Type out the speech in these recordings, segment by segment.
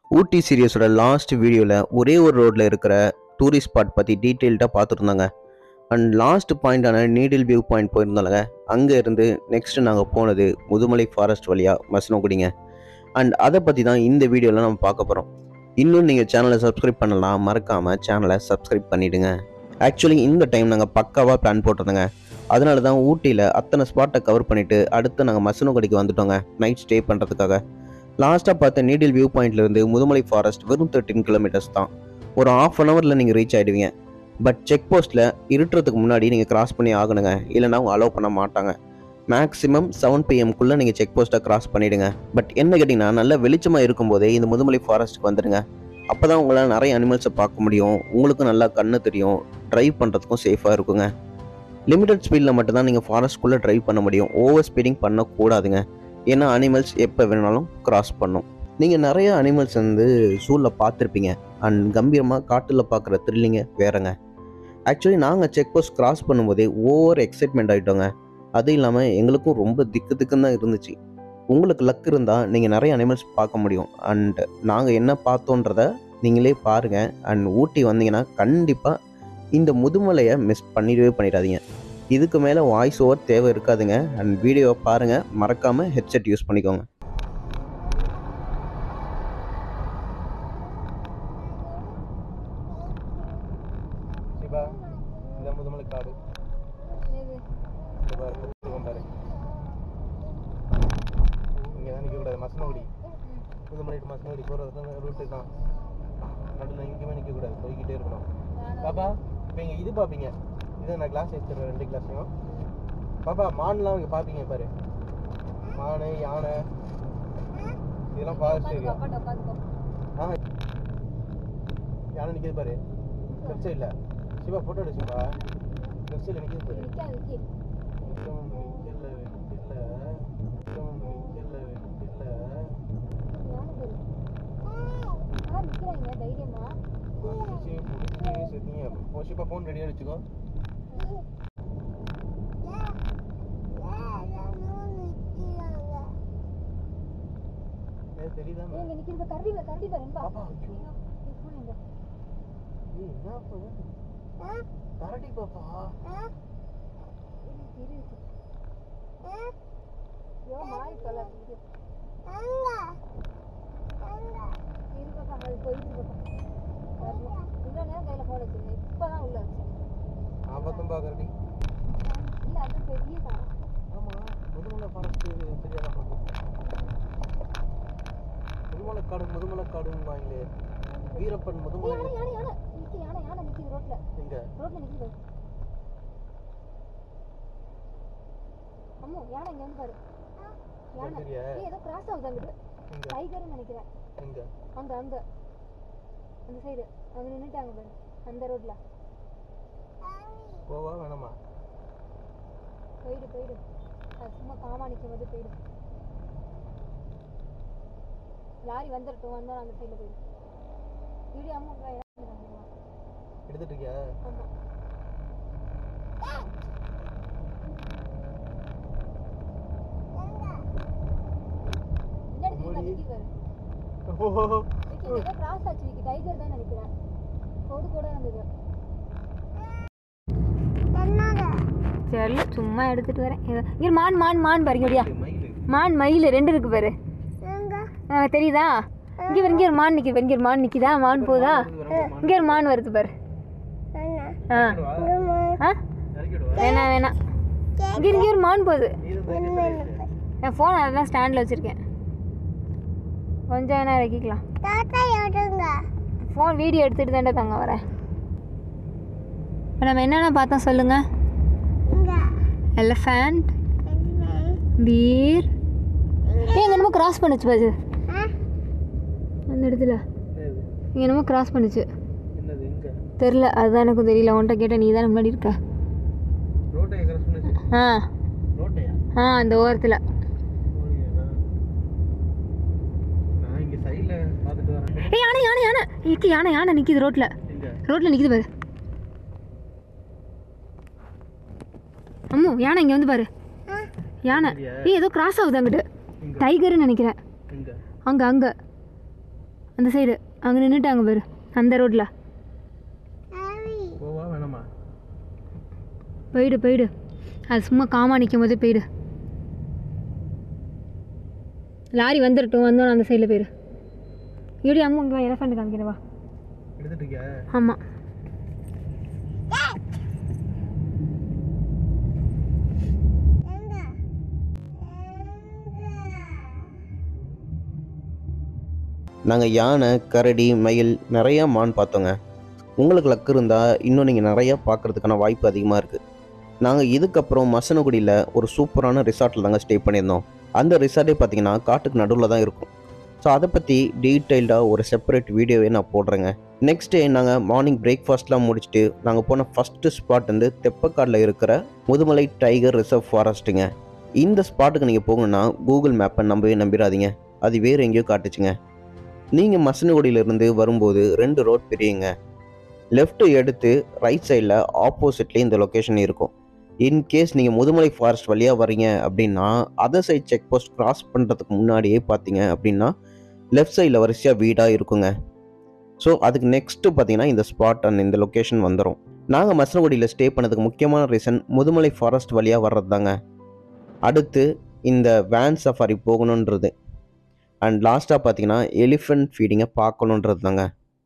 ஊட்டி சீரியஸோட last வீடியோவில் ஒரே ஒரு ரோட்டில் இருக்கிற டூரிஸ்ட் ஸ்பாட் பற்றி டீட்டெயில்டாக பார்த்துருந்தாங்க அண்ட் லாஸ்ட் பாயிண்டான நீடில் வியூ பாயிண்ட் போயிருந்தாங்க அங்கே இருந்து நெக்ஸ்ட் நாங்கள் போனது முதுமலை ஃபாரஸ்ட் வழியாக மசனகுடிங்க அண்ட் அதை பற்றி தான் இந்த வீடியோவில் நம்ம பார்க்க போகிறோம் இன்னும் நீங்கள் சேனலை சப்ஸ்கிரைப் பண்ணலாம் மறக்காமல் சேனலை சப்ஸ்கிரைப் பண்ணிவிடுங்க ஆக்சுவலி இந்த டைம் நாங்கள் பக்காவாக பிளான் போட்டிருந்தோங்க அதனால தான் ஊட்டியில் அத்தனை ஸ்பாட்டை கவர் பண்ணிவிட்டு அடுத்து நாங்கள் மசனகுடிக்கு வந்துட்டோங்க நைட் ஸ்டே பண்ணுறதுக்காக லாஸ்ட்டாக பார்த்த நீடில் வியூ பாயிண்ட்லேருந்து முதுமலை ஃபாரஸ்ட் வெறும் தேர்ட்டின் கிலோமீட்டர்ஸ் தான் ஒரு ஆஃப் அன் ஹவரில் நீங்கள் ரீச் ஆகிடுவீங்க பட் செக் போஸ்ட்டில் இருட்டுறதுக்கு முன்னாடி நீங்கள் கிராஸ் பண்ணி ஆகணுங்க இல்லைனா அவங்க அலோவ் பண்ண மாட்டாங்க மேக்ஸிமம் செவன் பிஎம்குள்ளே நீங்கள் செக் போஸ்ட்டை கிராஸ் பண்ணிவிடுங்க பட் என்ன கேட்டிங்கன்னா நல்ல வெளிச்சமாக இருக்கும்போதே இந்த முதுமலை ஃபாரஸ்ட்டுக்கு வந்துடுங்க அப்போ தான் உங்களால் நிறைய அனிமல்ஸை பார்க்க முடியும் உங்களுக்கும் நல்லா கண்ணு தெரியும் ட்ரைவ் பண்ணுறதுக்கும் சேஃபாக இருக்குங்க லிமிட்டட் ஸ்பீடில் மட்டும்தான் நீங்கள் ஃபாரஸ்ட்குள்ளே ட்ரைவ் பண்ண முடியும் ஓவர் ஸ்பீடிங் பண்ணக்கூடாதுங்க ஏன்னா அனிமல்ஸ் எப்போ வேணாலும் கிராஸ் பண்ணும் நீங்கள் நிறைய அனிமல்ஸ் வந்து ஜூவில் பார்த்துருப்பீங்க அண்ட் கம்பீரமாக காட்டில் பார்க்குற த்ரில்லிங்க வேறங்க ஆக்சுவலி நாங்கள் செக் போஸ்ட் கிராஸ் பண்ணும்போதே ஓவர் எக்ஸைட்மெண்ட் ஆகிட்டோங்க அது இல்லாமல் எங்களுக்கும் ரொம்ப திக்கு திக்குன்னு தான் இருந்துச்சு உங்களுக்கு லக் இருந்தால் நீங்கள் நிறைய அனிமல்ஸ் பார்க்க முடியும் அண்ட் நாங்கள் என்ன பார்த்தோன்றத நீங்களே பாருங்கள் அண்ட் ஊட்டி வந்தீங்கன்னா கண்டிப்பாக இந்த முதுமலையை மிஸ் பண்ணிடவே பண்ணிடாதீங்க இதுக்கு மேலே வாய்ஸ் ஓவர் தேவை இருக்காதுங்க அண்ட் வீடியோவை பாருங்கள் மறக்காமல் ஹெட்செட் யூஸ் பண்ணிக்கோங்க சிவா இந்த முதுமலை காடு இந்த பாரு குத்து கொண்டாரு இங்கே தான் நிற்கக்கூடாது மசனகுடி புதுமலை டு மசனகுடி போகிறது ரூட்டு தான் நடுவில் எங்கேயுமே நிற்கக்கூடாது போய்கிட்டே இருக்கணும் பாப்பா இப்போ இங்கே இது பார்ப்பீங்க இது நான் கிளாஸ் எடுத்துருவேன் ரெண்டு கிளாஸையும் பாப்பா மான்லாம் இங்கே பார்ப்பீங்க பாரு மான் யானை இதெல்லாம் ஃபாரஸ்ட் ஏரியா ஆ யானை நிற்கிது பாரு லெஃப்ட் சைடில் சிவா ஃபோட்டோ எடு சிவா லெஃப்ட் சைடில் நிற்கிது பாரு நிற்கும் நிற்கல நிற்கல நிற்கும் நிற்கல நிற்கல பிடிச்சி பிடிச்சி செத்தீங்க ஓ சிவா ஃபோன் ரெடியாக வச்சுக்கோ ஏ தெரியுதா பாப்பா ஐயோ ஏய் என்ன பண்ண கரடி பாப்பா ஆபத்தம்பா கரடி ஆமா முதுமலை ஃபாரஸ்ட் தெரியாதா முதுமலை காடு முதுமலை காடுன்னு வாங்களே வீரப்பன் முதுமலை எங்க ரோட்ல நிக்குது அம்மோ யானை இங்க வந்து பாரு யானை தெரியா ஏய், ஏதோ கிராஸ் ஆகுது அங்கிட்டு எங்க டைகர்னு நினைக்கிறேன் எங்க அங்க அங்க அந்த சைடு அங்க நின்னுட்டாங்க பாரு அந்த ரோட்ல போவா வேணாமா போயிடு போயிடு அது சும்மா காமா நிற்கும் போது போயிடு லாரி வந்துடட்டும் வந்தா அந்த சைடுல போயிடு வீடியோ அம்மா உங்க இடம் காமிக்கணுமா? எடுத்துட்டு இருக்கியா ஆமா பின்னாடி திரும்ப நிக்கி பாரு ஓஹோ விக்கி, ஏதோ கிராஸ் ஆச்சு விக்கி டைகர் தான் நினைக்கிறேன் கோடு கூட இருந்தது தெரியல சும்மா எடுத்துட்டு வரேன் ஏதோ- இங்க இரு, மான் மான் மான் பாருங்க முடியா மயிலு மான் மயில் ரெண்டு இருக்கு பாரு ஆ, தெரியுதா இங்க பாரு, இங்க ஒரு மான் நிக்குது பாரு, இங்க ஒரு மான் நிக்குதா மான் போதா இங்க ஒரு மான் வருது பாரு ஆ ஆ வேணாம் வேணாம் இங்க இங்க ஒரு மான் போகுது என் ஃபோன் அதெல்லாம் ஸ்டாண்டில் வச்சிருக்கேன் கொஞ்சம் வேணா இறக்கிக்கலாம் ஃபோன் வீடியோ எடுத்துட்டு தாண்டா தாங்க வரேன் இப்போ நம்ம என்னென்ன பார்த்தோம் சொல்லுங்க எலஃபண்ட் பீர் ஏ எங்க என்னமோ கிராஸ் பண்ணுச்சு பாரு அந்த இடத்துல இங்க என்னமோ கிராஸ் பண்ணுச்சு என்னது எங்க தெரில அதுதான் எனக்கும் தெரியல உன்கிட்ட கேட்ட நீ தானே முன்னாடி இருக்க ரோட்டை கிராஸ் பண்ணுச்சு ஆ ரோட்டையா ஆ அந்த ஓரத்தில் ஓடியா, நான் நான் இங்க சைடுல பார்த்துட்டு வரேன் ஏய் யானை யானை யானை இருக்கு யானை யானை நிற்கிது ரோட்டில் எங்க ரோட்டில் நிற்கிது பாரு அம்மு யானை இங்கே வந்து பாரு யானை ஏய் ஏதோ கிராஸ் ஆகுது அங்கிட்டு எங்க டைகர்னு நினைக்கிறேன் எங்க அங்கே அங்கே அந்த சைடு அங்கே நின்றுட்டாங்க பாரு அந்த ரோட்டில் போவா வேணாமா போயிடு போயிடு அது சும்மா காமா நிற்கும் போதே போயிடு லாரி வந்துடட்டும் வந்தோம் அந்த சைடில் போயிடு இப்படி அம்மா இங்கே வா எலஃபண்ட் காமிக்கிறவா எடுத்துட்டு இருக்கியா ஆமாம் நாங்கள் யானை கரடி மயில் நிறையா மான் பார்த்தோங்க உங்களுக்கு லக்கு இருந்தால் இன்னும் நீங்கள் நிறையா பார்க்குறதுக்கான வாய்ப்பு அதிகமாக இருக்குது நாங்கள் இதுக்கப்புறம் மசனகுடியில் ஒரு சூப்பரான ரிசார்ட்டில் தாங்க ஸ்டே பண்ணியிருந்தோம் அந்த ரிசார்ட்டே பார்த்தீங்கன்னா காட்டுக்கு நடுவில் தான் இருக்கும் ஸோ அதை பற்றி டீட்டெயில்டாக ஒரு செப்பரேட் வீடியோவே நான் போடுறேங்க நெக்ஸ்ட் டே நாங்கள் மார்னிங் பிரேக்ஃபாஸ்ட்லாம் முடிச்சுட்டு நாங்கள் போன ஃபஸ்ட்டு ஸ்பாட் வந்து தெப்பக்காடில் இருக்கிற முதுமலை டைகர் ரிசர்வ் ஃபாரஸ்ட்டுங்க இந்த ஸ்பாட்டுக்கு நீங்கள் போகணுன்னா கூகுள் மேப்பை நம்பவே நம்பிடாதீங்க அது வேறு எங்கேயோ காட்டுச்சுங்க நீங்கள் மசனகுடியிலேருந்து வரும்போது ரெண்டு ரோட் பிரியுங்க லெஃப்ட் எடுத்து ரைட் சைடில் ஆப்போசிட்லேயே இந்த லொக்கேஷன் இருக்கும் இன்கேஸ் நீங்கள் முதுமலை ஃபாரஸ்ட் வழியாக வரீங்க அப்படின்னா other side check post cross பண்ணுறதுக்கு முன்னாடியே பார்த்தீங்க அப்படின்னா லெஃப்ட் சைடில் வரிசையாக வீடாக இருக்குங்க ஸோ அதுக்கு நெக்ஸ்ட்டு பார்த்தீங்கன்னா இந்த ஸ்பாட் அண்ட் இந்த லொக்கேஷன் வந்துடும் நாங்கள் மசனகுடியில் ஸ்டே பண்ணதுக்கு முக்கியமான ரீசன் முதுமலை ஃபாரஸ்ட் வழியாக வர்றது தாங்க அடுத்து இந்த வேன் சஃபாரி போகணுன்றது அண்ட் லாஸ்ட்டாக பார்த்தீங்கன்னா எலிஃபெண்ட் ஃபீடிங்கை பார்க்கணுன்றது தாங்க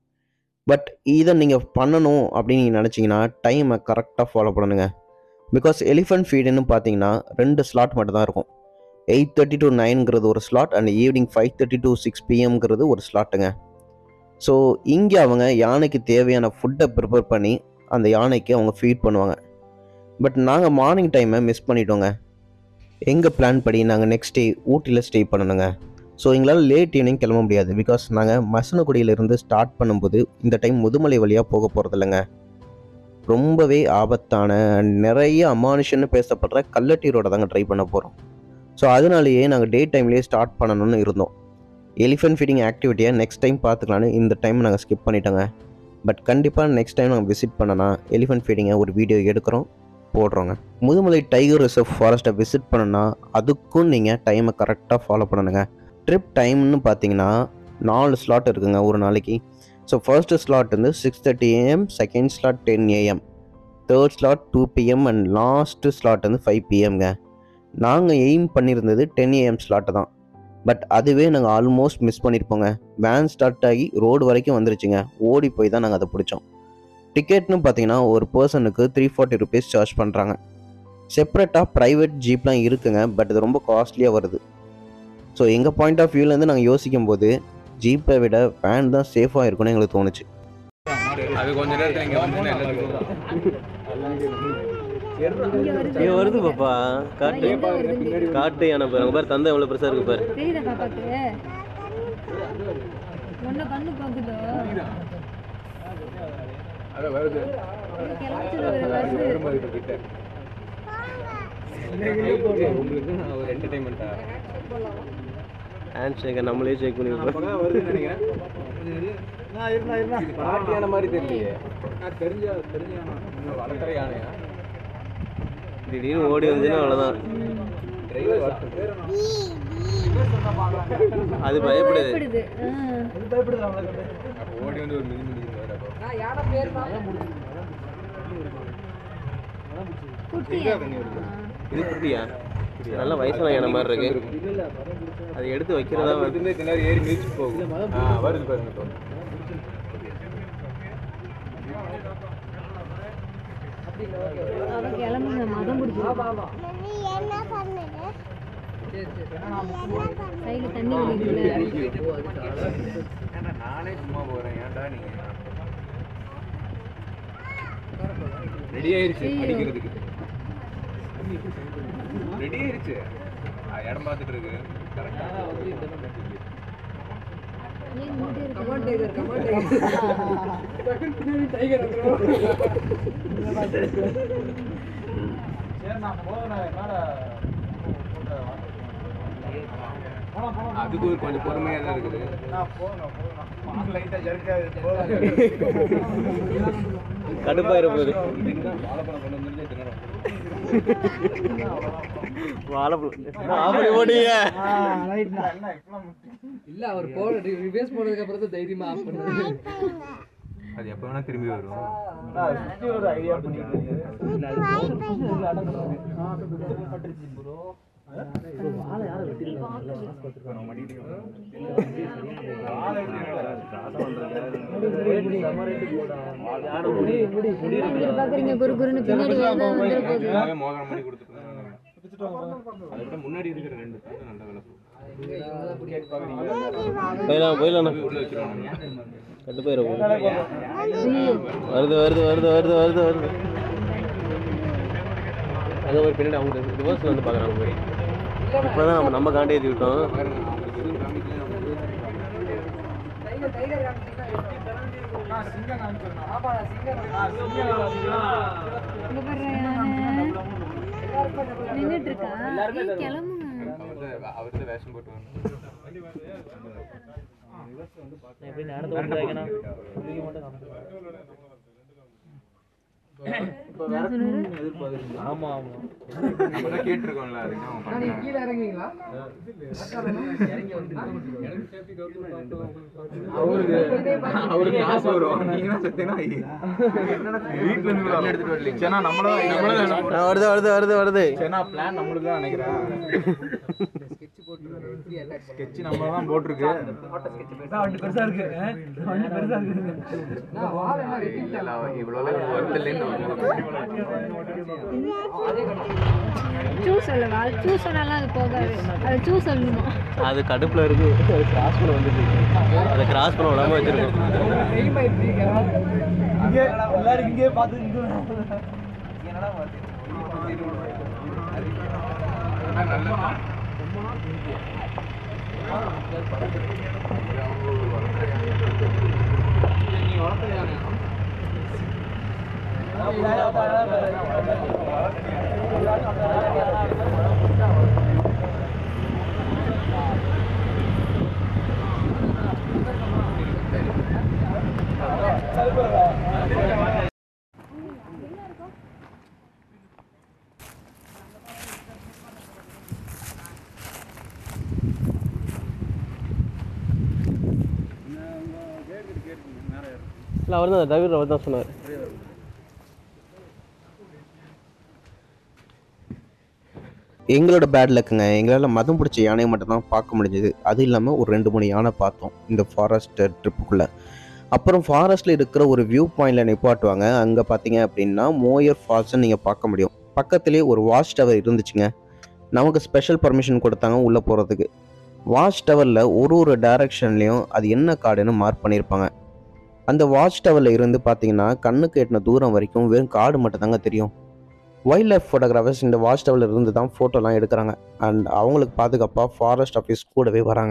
பட் இதை நீங்கள் பண்ணணும் அப்படின்னு நீங்கள் நினச்சிங்கன்னா டைமை கரெக்டாக ஃபாலோ பண்ணணுங்க பிகாஸ் எலிஃபெண்ட் ஃபீடுன்னு பார்த்தீங்கன்னா ரெண்டு ஸ்லாட் மட்டும் தான் இருக்கும் எயிட் தேர்ட்டி டு நைன்ங்கிறது ஒரு slot and evening five thirty to six பிஎம்ங்கிறது ஒரு ஸ்லாட்டுங்க ஸோ இங்கே அவங்க யானைக்கு தேவையான ஃபுட்டை ப்ரிப்பேர் பண்ணி அந்த யானைக்கு அவங்க ஃபீட் பண்ணுவாங்க பட் நாங்கள் மார்னிங் டைமை மிஸ் பண்ணிட்டோங்க எங்கள் பிளான் படி நாங்கள் நெக்ஸ்ட் டே ஊட்டியில் ஸ்டே பண்ணணுங்க ஸோ எங்களால் லேட் ஈவினிங் கிளம்ப முடியாது பிகாஸ் நாங்கள் மசனகுடியிலேருந்து ஸ்டார்ட் பண்ணும்போது இந்த டைம் முதுமலை வழியாக போக போகிறது இல்லைங்க ரொம்பவே ஆபத்தான and நிறைய அமானுஷன்னு பேசப்படுற கல்லட்டி ரோட தாங்க ட்ரை பண்ண போகிறோம் ஸோ அதனாலேயே நாங்கள் டே டைம்லேயே ஸ்டார்ட் பண்ணணும்னு இருந்தோம் எலிஃபென்ட் ஃபீடிங் ஆக்டிவிட்டியை நெக்ஸ்ட் டைம் பார்த்துக்கலான்னு இந்த டைம் நாங்கள் ஸ்கிப் பண்ணிட்டோங்க பட் கண்டிப்பாக நெக்ஸ்ட் டைம் நாங்கள் விசிட் பண்ணனா எலிஃபென்ட் ஃபீடிங்கை ஒரு வீடியோ எடுக்கிறோம் போடுறோங்க முதுமலை டைகர் ரிசர்வ் ஃபாரஸ்ட்டை விசிட் பண்ணனா அதுக்கும் நீங்கள் டைமை கரெக்டாக ஃபாலோ பண்ணணுங்க ட்ரிப் டைம்னு பார்த்தீங்கன்னா நாலு ஸ்லாட் இருக்குங்க ஒரு நாளைக்கு ஸோ ஃபர்ஸ்ட் ஸ்லாட் வந்து six thirty AM second slot ten AM third slot two PM and last slot வந்து ஃபைவ் பிஎம்ங்க நாங்கள் எய்ம் பண்ணியிருந்தது டென் ஏஎம் ஸ்லாட்டு தான் பட் அதுவே நாங்கள் ஆல்மோஸ்ட் மிஸ் பண்ணியிருப்போங்க வேன் ஸ்டார்ட் ஆகி ரோடு வரைக்கும் வந்துருச்சுங்க ஓடி போய் தான் நாங்கள் அதை பிடிச்சோம் டிக்கெட்னு பார்த்தீங்கன்னா ஒரு பர்சனுக்கு த்ரீ ஃபார்ட்டி ருபீஸ் சார்ஜ் பண்ணுறாங்க செப்பரேட்டாக ப்ரைவேட் ஜீப்லாம் இருக்குங்க பட் இது ரொம்ப காஸ்ட்லியாக வருது ஸோ எங்கள் பாயிண்ட் ஆஃப் வியூலேருந்து நாங்கள் யோசிக்கும் போது ஜீப்பை விட வேன் தான் சேஃபாக இருக்கும்னு எங்களுக்கு தோணுச்சு அது கொஞ்ச நேரத்துல இங்க வந்து இங்கே வருது பாப்பா காட்டு எங்க வருதுன்னு காட்டு யானை பாருங்க பாரு தந்தை எவ்வளோ பெருசாக இருக்கு பாரு தெரியுதா பாப்பாக்கு ஒன்ன கண்ணு பாக்குதோ அத வருது கிளம்பிச்சு வருது வரும்போது கிட்ட உங்களுக்கு நான் ஒரு என்டர்டைன்மெண்ட்டா ஹேண்ட் ஷேக்கை நம்மளே செக் பண்ணி அப்பதான் வருதுன்னு நினைக்கிறேன் பாட்டியான மாதிரி தெரியலையே நான் தெரிஞ்ச தெரிஞ்ச யானை. இன்னும் வளர்க்குற யானையா திடீர்னு ஓடி வந்துச்சுன்னா அவ்வளோதான் டிரைவர் அது பயப்படுது பயப்படுது ஆ. அப்போ ஓடி வந்து ஒரு மிதி மிதி அப்போ குட்டியா இது குட்டியா நல்ல வயசான யானை மாதிரி இருக்கு அது எடுத்து வைக்கிறதா அதான் வந்து இந்த நேரம் ஏறி மிதிச்சு போகும் ஆ வருது பாருங்க இப்போ அவ கிளம்புங்க மதம் பிடிக்கும் கையில தண்ணி வலிக்குதுல ஏன்டா நானே சும்மா போறேன் ஏன்டா நீங்க ரெடி ஆயிருச்சு அடிக்கிறதுக்கு ரெடி ஆயிருச்சு ஆ, இடம் பார்த்துட்டு இருக்கு கரெக்டா ஏன் நின்னுட்டே இருக்கு? அதுக்கு ஒரு கொஞ்சம் பொறுமையாக தான் இருக்குது கடுப்பாயிர போகுது வாழைப்பழம் கொண்டு வந்துருந்தே திணறும் வாழைப்பழம் அப்படி ஓடிங்க இல்ல அவர் போட ரிவேஸ் போனதுக்கு அப்புறம் தான் தைரியமா ஆஃப் பண்ணாரு அது எப்போ வேணா திரும்பி வரும் பாக்குறீங்க குரு குருன்னு பின்னாடி வேணும் வந்துட போகுது எல்லாமே மோதிரம் பண்ணி கொடுத்துருக்காங்க அதை விட முன்னாடி இருக்கிற ரெண்டு தான் நல்ல வேலை போயிடலாம் போயிடலாம் உள்ள வச்சிருவாங்க கடுப்பாயிர போகுது வருது வருது வருது வருது வருது வருது அங்கே போய் பின்னாடி அவங்க ரிவர்ஸில் வந்து பார்க்குறாங்க போய் இப்போ தான் நம்ம நம்ம காண்டி ஏற்றி விட்டோம் பாருங்க அவங்களுக்கு எதுவும் காமிக்கல அவங்களுக்கு இங்க பாரு நின்றுட்டு இருக்கா ஏய், கிளம்புங்க அவர் தான் அவர் தான் வேஷம் போட்டு வரணும் எப்படி நடந்து வந்தாங்கன்னா ஆமாம் ஆமாம் நம்ம தான் கேட்டிருக்கோம்ல அதுக்கு அவன் பண்ணான். கீழே இறங்குவீங்களா அவருக்கு அவருக்கு காசு வரும் நீங்க தான் செத்தீங்கன்னா வீட்டுல இருந்து கூட எடுத்துட்டு வரலீங்க சேனா நம்மள நம்மள வருது வருது வருது வருது சேனா பிளான் நம்மளுக்கு தான் நினைக்கிறேன் ஸ்கெட்ச் நம்ம தான் போட்டிருக்கு நான் வாழை எல்லாம் வெட்டி இல்ல இவ்வளவு ஒர்த் இல்லைன்னு சூ சொல்லவா சூ சொன்னாலும் அது போகாது அது சூ சொல்லணுமா அது கடுப்பில் இருக்கு அது கிராஸ் பண்ண வந்துட்டு அதை கிராஸ் பண்ண விடாம வச்சிருக்கோம் இல்லை அவர் தான் டிரைவர் அவர் தான் சொன்னார் எங்களோட பேட் லக்குங்க எங்களால் மதம் பிடிச்ச யானையை மட்டும் தான் பார்க்க முடிஞ்சது அது இல்லாமல் ஒரு ரெண்டு மூணு யானை பார்த்தோம் இந்த ஃபாரஸ்ட் ட்ரிப்புக்குள்ளே அப்புறம் ஃபாரஸ்ட்டில் இருக்கிற ஒரு வியூ பாயிண்டில் நிப்பாட்டுவாங்க அங்கே பார்த்தீங்க அப்படின்னா மோயர் ஃபால்ஸ்னு நீங்கள் பார்க்க முடியும் பக்கத்துலேயே ஒரு வாட்ச் டவர் இருந்துச்சுங்க நமக்கு ஸ்பெஷல் பர்மிஷன் கொடுத்தாங்க உள்ளே போகிறதுக்கு வாட்ச் டவரில் ஒரு ஒரு டைரக்ஷன்லேயும் அது என்ன காடுன்னு மார்க் பண்ணியிருப்பாங்க அந்த வாட்ச் டவரில் இருந்து பார்த்தீங்கன்னா கண்ணுக்கு எட்டின தூரம் வரைக்கும் வெறும் காடு மட்டும் தாங்க தெரியும் வைல்ட் லைஃப் ஃபோட்டோகிராஃபர்ஸ் இந்த வாட்ச் டவரில் இருந்து தான் ஃபோட்டோலாம் எடுக்கிறாங்க அண்ட் அவங்களுக்கு பாதுகாப்பாக ஃபாரஸ்ட் ஆஃபீஸ் கூடவே வராங்க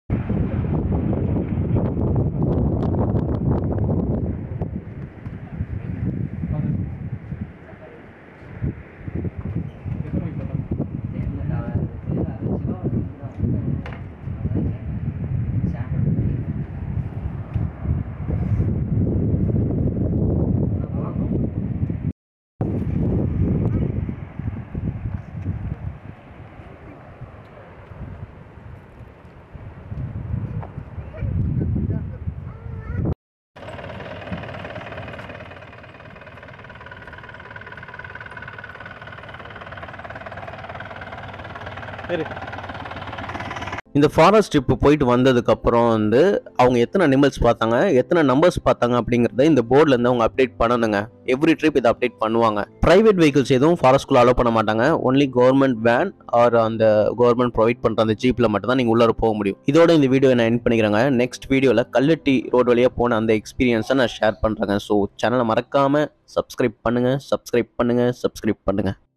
இந்த ஃபாரஸ்ட் ட்ரிப்பு போயிட்டு வந்ததுக்கப்புறம் வந்து அவங்க எத்தனை அனிமல்ஸ் பார்த்தாங்க எத்தனை நம்பர்ஸ் பார்த்தாங்க அப்படிங்கிறத இந்த போர்டில் இருந்து அவங்க அப்டேட் பண்ணணுங்க எவ்ரி ட்ரிப் இதை அப்டேட் பண்ணுவாங்க ப்ரைவேட் வெஹிக்கிள்ஸ் எதுவும் ஃபாரஸ்ட்குள்ளே அலோவ் பண்ண மாட்டாங்க ஒன்லி கவர்மெண்ட் வேன் ஆர் அந்த கவர்மெண்ட் ப்ரொவைட் பண்ணுற அந்த ஜீப்பில் மட்டும் தான் நீங்கள் உள்ளே போக முடியும் இதோட இந்த வீடியோ நான் என் பண்ணிக்கிறேங்க நெக்ஸ்ட் வீடியோவில் கல்லட்டி ரோடு வழியாக போன அந்த எக்ஸ்பீரியன்ஸை நான் ஷேர் பண்ணுறேங்க ஸோ சேனலை மறக்காமல் சப்ஸ்கிரைப் பண்ணுங்கள் சப்ஸ்கிரைப் பண்ணுங்கள் சப்ஸ்கிரைப் பண்ணுங்கள்